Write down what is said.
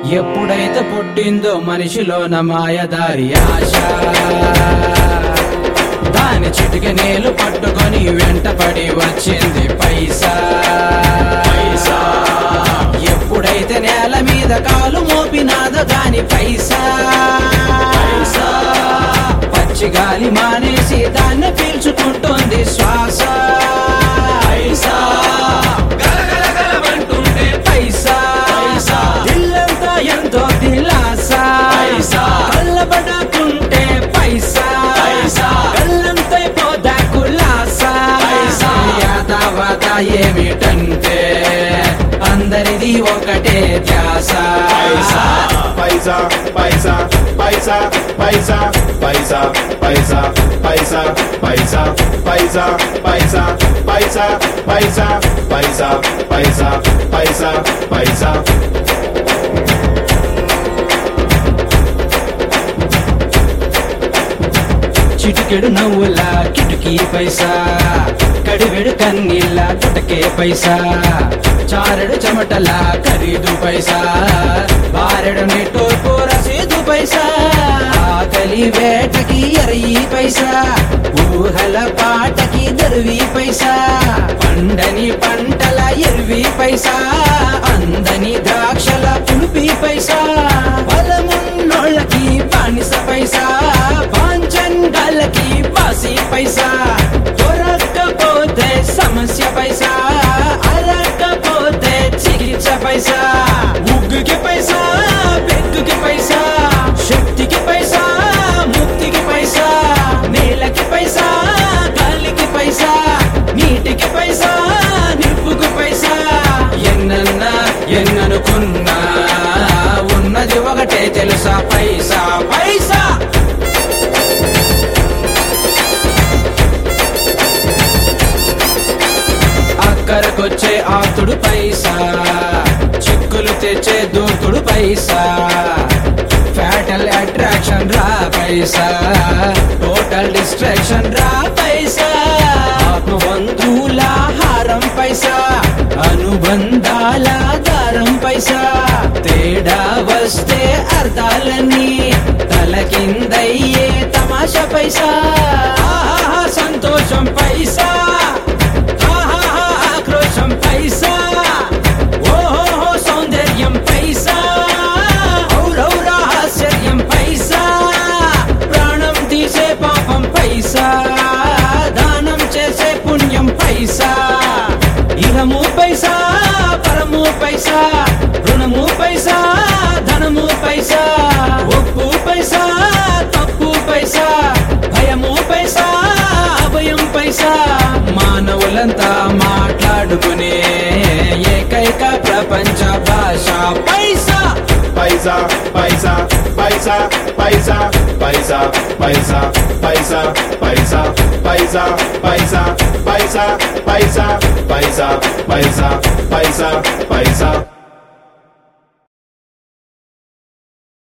ఎప్పుడైతే పుట్టిందో మనిషిలోన మాయదారి ఆశ దాని చిటిక నేలు పట్టుకొని వెంటపడి వచ్చింది పైసా పైసా ఎప్పుడైతే నేల మీద కాలు మోపినాదో దాని పైసా పైసా పచ్చి గాలి మానేసి దాన్ని పీల్చుకుంటోంది శ్వాస పైసా గలగలగలమంటుంటే పైసా పైసా ఇల్లంతా ఎంతో దిలాసా పైసా కళ్ళబడకుంటే పైసా పైసా కళ్ళంతైపోదా కులాసా పైసా యాదవత ఏమిటంటే అందరిది ఒకటే ధ్యాస పైసా పైసా పైసా పైసా పైసా పైసా పైసా పైసా పైసా పైసా పైసా పైసా పైసా పైసా పైసా పైసా పైసా చిటికెడు నవ్వుల కిటికీ పైసా కడివెడు కన్నీళ్ళ చుటకే పైసా చారెడు చెమటల ఖరీదు పైసా బారెడు నెట్టోర్పు రసీదు పైసా ఆకలి వేటకి ఎరయి పైసా ఊహల పాటకి దరువి పైసా పండని పంటల ఎరువి పైసా అందని ద్రాక్షల పులిపి పైసా బలమున్నోళ్ళకి బానిస పైసా పాంచంగాళ్ళకి బాసి పైసా దొరక్కపోతే సమస్య పైసా అరక్కపోతే చికిత్స పైసా ముగ్గుకి పైసా పెగ్గుకి పైసా శక్తికి పైసా ముక్తికి పైసా నేలకి పైసా గాలికి పైసా నీటికి పైసా నిప్పుకు పైసా ఎన్నన్నా ఎన్ననుకున్నా ఉన్నది ఒకటే తెలుసా పైసా పైసా అక్కరకొచ్చే ఆతుడు పైసా చిక్కులు తెచ్చే దూకుడు పైసా ఫ్యాటల్ అట్రాక్షన్ రా పైసా టోటల్ డిస్ట్రాక్షన్ రా పైసా ఆత్మబంధువుల హారం పైసా అనుబంధాల దారం పైసా తేడా వస్తే అర్థాలన్నీ తలకిందయ్యే తమాషా పైసా ఆహాహా సంతోషం పైసా ఆహాహా ఆక్రోశం పైసా ఓహో సౌందర్యం పైసా ఔరౌరా ఆశ్చర్యం పైసా ప్రాణం తీసే పాపం పైసా దానం చేసే పుణ్యం పైసా ఇహము పైసా పరము పైసా రుణము పైసా ధనము పైసా ఒప్పు పైసా తప్పు పైసా భయము పైసా అభయం పైసా మానవులంతా మాట్లాడుకునే ఏకైక ప్రపంచ భాష పైసా పైసా పైసా పైసా పైసా పైసా పైసా పైసా పైసా పైసా పైసా పైసా పైసా పైసా పైసా పైసా పైసా